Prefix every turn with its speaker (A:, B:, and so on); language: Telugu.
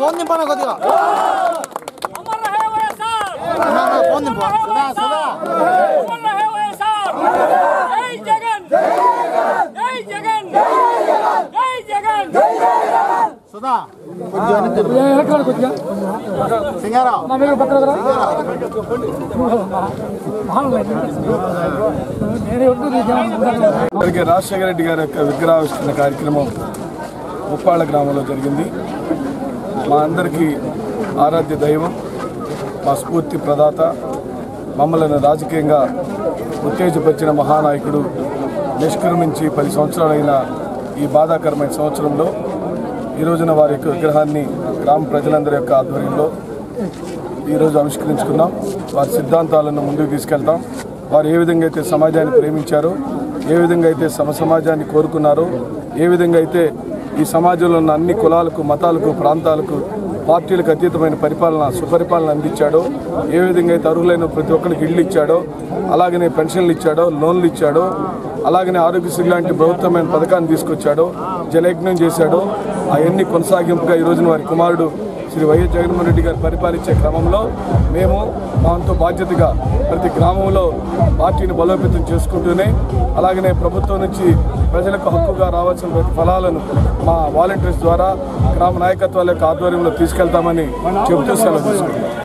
A: ఫోన్ దింపనా కొద్దిగా
B: అమర్ రహే వైఎస్ఆర్
A: అన్నా, అన్నా, ఫోన్ దింపు సదా సదా
B: అమర్ రహే వైఎస్ఆర్ జై జగన్ జై జగన్ జై జగన్
A: సుధా కొద్దిగా వెనక్కి సింగారా
C: అలాగే రాజశేఖర రెడ్డి గారి యొక్క విగ్రహావిష్కరణ కార్యక్రమం ఉప్పాళ్ళ గ్రామంలో జరిగింది మా అందరికీ ఆరాధ్య దైవం మా స్ఫూర్తి ప్రదాత మమ్మల్ని రాజకీయంగా ఉత్తేజపరిచిన మహానాయకుడు నిష్క్రమించి పది సంవత్సరాలైన ఈ బాధాకరమైన సంవత్సరంలో ఈ రోజున వారి యొక్క విగ్రహాన్ని గ్రామ ప్రజలందరి యొక్క ఆధ్వర్యంలో ఈరోజు ఆవిష్కరించుకున్నాం వారి సిద్ధాంతాలను ముందుకు తీసుకెళ్తాం వారు ఏ విధంగా అయితే సమాజాన్ని ప్రేమించారో ఏ విధంగా అయితే సమ సమాజాన్ని కోరుకున్నారో ఏ విధంగా అయితే ఈ సమాజంలో ఉన్న అన్ని కులాలకు మతాలకు ప్రాంతాలకు పార్టీలకు అతీతమైన పరిపాలన సుపరిపాలన అందించాడో ఏ విధంగా అయితే అర్హులైన ప్రతి ఒక్కరికి ఇళ్ళు ఇచ్చాడో అలాగనే పెన్షన్లు ఇచ్చాడో లోన్లు ఇచ్చాడో అలాగనే ఆరోగ్యశ్రీ లాంటి ప్రభుత్వమైన పథకాన్ని తీసుకొచ్చాడో జలయజ్ఞం చేశాడో అవన్నీ కొనసాగింపుగా ఈ రోజున వారి కుమారుడు శ్రీ వైఎస్ జగన్మోహన్ రెడ్డి గారు పరిపాలించే క్రమంలో మేము మాతో బాధ్యతగా ప్రతి గ్రామంలో పార్టీని బలోపేతం చేసుకుంటూనే అలాగనే ప్రభుత్వం నుంచి ప్రజలకు హక్కుగా రావాల్సిన ప్రతి ఫలాలను మా వాలంటీర్స్ ద్వారా గ్రామ నాయకత్వాల యొక్క ఆధ్వర్యంలో తీసుకెళ్తామని చెబుతూ సెలవు తీసుకుంటాం